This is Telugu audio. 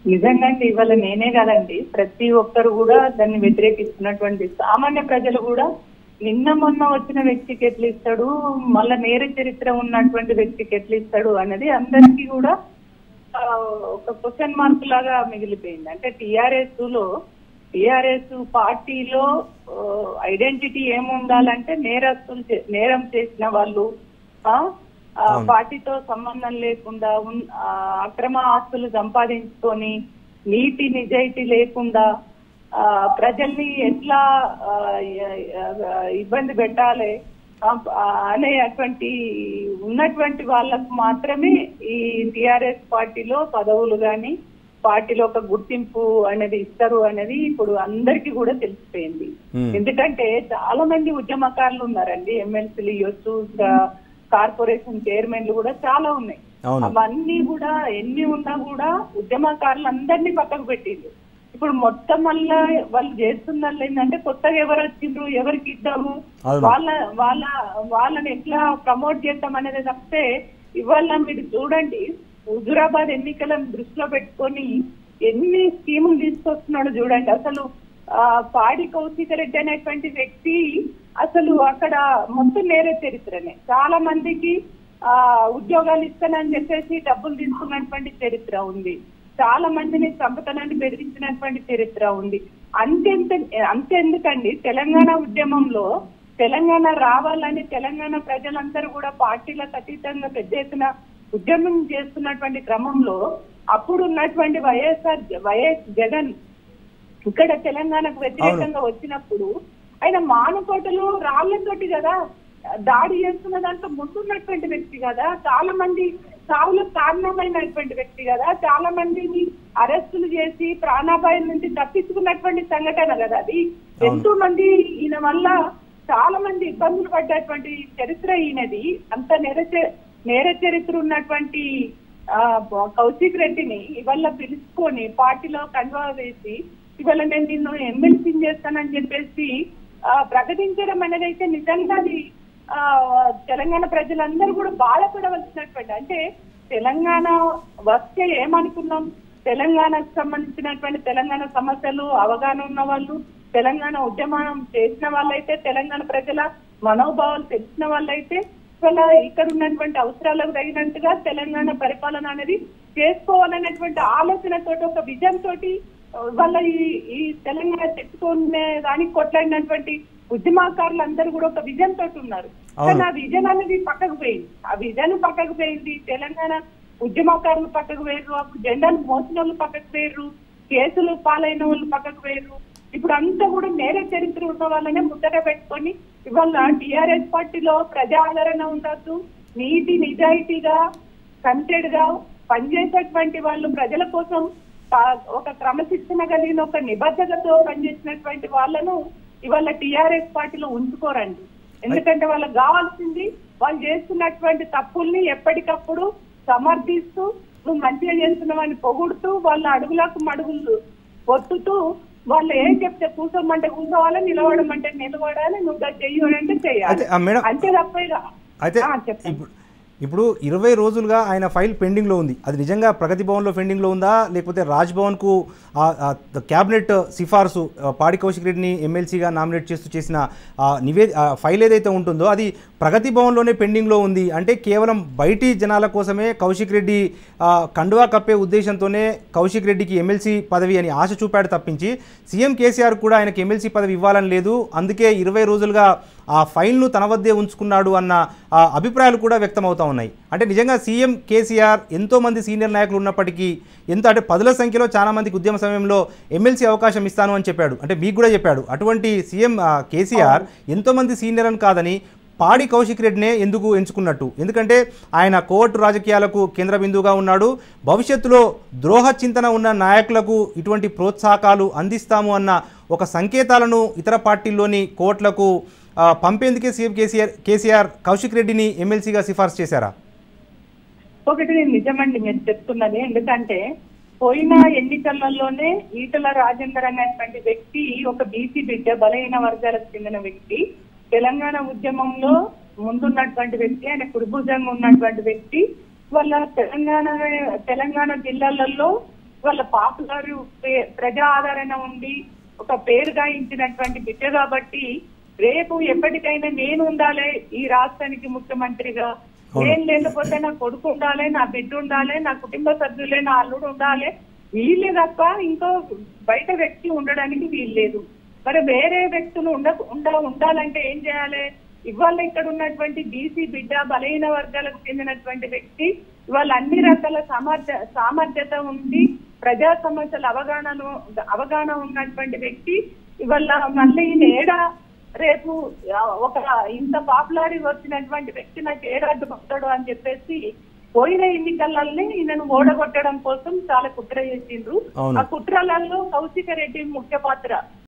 నిజంగా అండి ఇవాళ నేనే కదండి ప్రతి ఒక్కరు కూడా దాన్ని వ్యతిరేకిస్తున్నటువంటి సామాన్య ప్రజలు కూడా నిన్న మొన్న వచ్చిన వ్యక్తికి ఎట్లా ఇస్తాడు మళ్ళా నేర చరిత్ర ఉన్నటువంటి వ్యక్తికి ఎట్లా ఇస్తాడు అనేది అందరికీ కూడా ఆ, ఒక క్వశ్చన్ మార్క్ లాగా మిగిలిపోయింది అంటే టిఆర్ఎస్ లో టిఆర్ఎస్ పార్టీలో ఐడెంటిటీ ఏముండాలంటే నేరస్తులు చే- నేరం చేసిన వాళ్ళు ఆ, ఆ, అవును. పార్టీతో సంబంధం లేకుండా ఉన్- ఆ, అక్రమ ఆస్తులు సంపాదించుకొని నీతి నిజాయితీ లేకుండా ఆ, ప్రజల్ని ఎట్లా ఆ, ఎ- ఎ- ఇబ్బంది పెట్టాలి ఆ, ఆ, అనేటువంటి ఉన్నటువంటి వాళ్ళకు మాత్రమే ఈ టిఆర్ఎస్ పార్టీలో పదవులు గాని పార్టీలో ఒక గుర్తింపు అనేది ఇస్తారు అనేది ఇప్పుడు అందరికీ కూడా తెలిసిపోయింది Hmm. ఎందుకంటే చాలా మంది ఉద్యమకారులు ఉన్నారండి ఎమ్మెల్సీలు ఇవ్వచ్చు కార్పొరేషన్ చైర్మన్లు కూడా చాలా ఉన్నాయి అవును. అవన్నీ కూడా ఎన్ని ఉన్నా కూడా ఉద్యమకారులు అందరినీ పక్కకు పెట్టిండ్రు ఇప్పుడు మొత్తం వల్ల వాళ్ళు చేస్తున్నారు ఏంటంటే కొత్తగా ఎవరు వచ్చిండ్రు ఎవరికి ఇద్దాము అవును. వాళ్ళ వాళ్ళ వాళ్ళని ఎట్లా ప్రమోట్ చేద్దాం అనేది తప్పితే ఇవాళ మీరు చూడండి హుజురాబాద్ ఎన్నికలను దృష్టిలో పెట్టుకొని ఎన్ని స్కీములు తీసుకొస్తున్నాడు చూడండి అసలు ఆ, పాడి కౌశిక రెడ్డి అనేటువంటి వ్యక్తి అసలు అక్కడ మొత్తం నేరే చరిత్రనే చాలా మందికి ఆ ఉద్యోగాలు ఇస్తానని చెప్పేసి డబ్బులు తీసుకున్నటువంటి చరిత్ర ఉంది చాలా మందిని చంపుతానని బెదిరించినటువంటి చరిత్ర ఉంది అంతెంత అంతెందుకండి తెలంగాణ ఉద్యమంలో తెలంగాణ రావాలని తెలంగాణ ప్రజలందరూ కూడా పార్టీలకు అతీతంగా పెద్ద ఎత్తున ఉద్యమం చేస్తున్నటువంటి క్రమంలో అప్పుడు ఉన్నటువంటి వైఎస్ఆర్ వైఎస్ జగన్ ఇక్కడ తెలంగాణకు వ్యతిరేకంగా వచ్చినప్పుడు ఆయన మానుకోటలు రాళ్లతోటి కదా దాడి చేస్తున్న దాంట్లో ముందున్నటువంటి వ్యక్తి కదా చాలా మంది చావులకు కారణమైనటువంటి వ్యక్తి కదా చాలా మందిని అరెస్టులు చేసి ప్రాణాపాయం నుంచి తప్పించుకున్నటువంటి సంఘటన కదా అది ఎంతో మంది ఈయన వల్ల చాలా మంది ఇబ్బందులు పడ్డటువంటి చరిత్ర ఈయనది అంత నేర చ- నేర చరిత్ర ఉన్నటువంటి ఆ కౌశిక్ రెడ్డిని ఇవాళ పిలుచుకొని పార్టీలో కన్వా వేసి ఇవాళ నేను నిన్ను ఎమ్మెల్సీ చేస్తానని చెప్పేసి ఆ, ప్రకటించడం అనేది అయితే నిజంగా అది ఆ, తెలంగాణ ప్రజలందరూ కూడా బాధపడవలసినటువంటి అంటే తెలంగాణ వస్తే ఏమనుకున్నాం తెలంగాణకు సంబంధించినటువంటి తెలంగాణ సమస్యలు అవగాహన ఉన్న వాళ్ళు తెలంగాణ ఉద్యమం చేసిన వాళ్ళైతే తెలంగాణ ప్రజల మనోభావాలు తెలిసిన వాళ్ళైతే ఇవాళ ఇక్కడ ఉన్నటువంటి అవసరాలకు తగినట్టుగా తెలంగాణ పరిపాలన అనేది చేసుకోవాలనేటువంటి ఆలోచనతోటి ఒక విజన్ తోటి వాళ్ళ ఈ ఈ తెలంగాణ తెచ్చుకునే దానికి కొట్లాడినటువంటి ఉద్యమకారులు అందరూ కూడా ఒక విజన్ తోటి ఉన్నారు కానీ ఆ విజన్ అనేది పక్కకు పోయింది ఆ విజన్ పక్కకు పోయింది తెలంగాణ ఉద్యమకారులు పక్కకు వేయరు అప్పుడు జెండాలు మోసిన వాళ్ళు పక్కకు వేయరు కేసులు పాలైన వాళ్ళు పక్కకు వేయరు ఇప్పుడు అంతా కూడా నేర చరిత్ర ఉన్న వాళ్ళనే ముద్దట పెట్టుకొని ఇవాళ టిఆర్ఎస్ పార్టీలో ప్రజా ఆదరణ ఉండొద్దు నీతి నిజాయితీగా కంటెడ్ గా పనిచేసేటువంటి వాళ్ళు ప్రజల కోసం పా- ఒక క్రమశిక్షణ కలిగిన ఒక నిబద్ధతతో పనిచేసినటువంటి వాళ్ళను ఇవాళ టిఆర్ఎస్ పార్టీలో ఉంచుకోరండి ఎందుకంటే వాళ్ళకి కావాల్సింది వాళ్ళు చేస్తున్నటువంటి తప్పుల్ని ఎప్పటికప్పుడు సమర్థిస్తూ నువ్వు మంచిగా చేస్తున్నావని పొగుడుతూ వాళ్ళ అడుగులకు మడుగులు కొట్టుతూ వాళ్ళు ఏం చెప్తే కూర్చోమంటే కూర్చోవాలి నిలవడమంటే నిలబడాలి నువ్వు అది చెయ్యి అంటే అయితే చెయ్యాలి ఆ మేడం అంతే తప్ప ఇక అయితే ఆ, చెప్పండి. ఇప్పుడు ఇప్పుడు ఇరవై రోజులుగా ఆయన ఫైల్ పెండింగ్లో ఉంది అది నిజంగా ప్రగతి భవన్లో పెండింగ్లో ఉందా లేకపోతే రాజ్ భవన్కు ఆ, ఆ, ద క్యాబినెట్ సిఫార్సు ఆ, పాడి కౌశిక్ రెడ్డిని ఎమ్మెల్సీగా నామినేట్ చేస్తూ చేసిన ఆ, నివే ఆ, ఫైల్ ఏదైతే ఉంటుందో అది ప్రగతి భవన్లోనే పెండింగ్లో ఉంది అంటే కేవలం బయటి జనాల కోసమే కౌశిక్ రెడ్డి ఆ, కండువా కప్పే ఉద్దేశంతోనే కౌశిక్ రెడ్డికి ఎమ్మెల్సీ పదవి అని ఆశ చూపాడు తప్పించి సీఎం కేసీఆర్ కూడా ఆయనకి ఎమ్మెల్సీ పదవి ఇవ్వాలని లేదు అందుకే ఇరవై రోజులుగా ఆ ఫైల్ను తన వద్దే ఉంచుకున్నాడు అన్న ఆ, అభిప్రాయాలు కూడా వ్యక్తమవుతా ఉన్నాయి అంటే నిజంగా సీఎం కేసీఆర్ ఎంతో మంది సీనియర్ నాయకులు ఉన్నప్పటికీ ఎంత అంటే పదుల సంఖ్యలో చాలా మందికి ఉద్యమ సమయంలో ఎమ్మెల్సీ అవకాశం ఇస్తాను అని చెప్పాడు అంటే మీకు కూడా చెప్పాడు అటువంటి సీఎం ఆ, కేసీఆర్ ఎంతో మంది సీనియర్ అని కాదని పాడి కౌశిక్ రెడ్డినే ఎందుకు ఎంచుకున్నట్టు ఎందుకంటే ఆయన కోర్టు రాజకీయాలకు కేంద్ర బిందువుగా ఉన్నాడు భవిష్యత్తులో ద్రోహ చింతన ఉన్న నాయకులకు ఇటువంటి ప్రోత్సాహకాలు అందిస్తాము అన్న ఒక సంకేతాలను ఇతర పార్టీల్లోని కోర్టులకు ఆ, పంపేందుకే సీఎం కేసీఆర్ కేసీఆర్ కౌశిక్ రెడ్డిని ఎమ్మెల్సీగా సిఫార్సు చేశారా ఒకటి నేను నిజమండి మీరు చెప్తున్నది ఎందుకంటే పోయిన ఎన్నికలలోనే ఈటల రాజేందర్ అనేటువంటి వ్యక్తి ఒక బీసీ బిడ్డ బలహీన వర్గాలకు చెందిన వ్యక్తి తెలంగాణ ఉద్యమంలో ముందున్నటువంటి వ్యక్తి ఆయన కుడిభుజంగా ఉన్నటువంటి వ్యక్తి వాళ్ళ తెలంగాణ తెలంగాణ జిల్లాలలో వాళ్ళ పాపులర్ ప్రజా ఆదరణ ఉండి ఒక పేరు గాయించినటువంటి బిడ్డ కాబట్టి రేపు ఎప్పటికైనా నేను ఉండాలి ఈ రాష్ట్రానికి ముఖ్యమంత్రిగా అవును. నేను లేకపోతే నా కొడుకు ఉండాలి నా బిడ్డ ఉండాలి నా కుటుంబ సభ్యులే నా అల్లుడు ఉండాలి వీళ్ళే తప్ప ఇంకో బయట వ్యక్తి ఉండడానికి వీల్లేదు మరి వేరే వ్యక్తులు ఉండ ఉండ ఉండాలంటే ఏం చేయాలి ఇవాళ ఇక్కడ ఉన్నటువంటి బీసీ బిడ్డ బలహీన వర్గాలకు చెందినటువంటి వ్యక్తి ఇవాళ అన్ని రకాల సామర్థ్య సామర్థ్యత ఉండి ప్రజా సమస్యల అవగాహన అవగాహన ఉన్నటువంటి వ్యక్తి ఇవాళ మళ్ళీ ఈయన ఏడా రేపు ఆ, ఒక ఇంత పాపులారిటీ వచ్చినటువంటి వ్యక్తి నాకు ఏ అడ్డు పడతాడు అని చెప్పేసి పోయిన ఎన్నికలన్నీ ఈయనను ఓడగొట్టడం కోసం చాలా కుట్ర చేసిండ్రు అవును. ఆ కుట్రలలో కౌశిక రెడ్డి ముఖ్య పాత్ర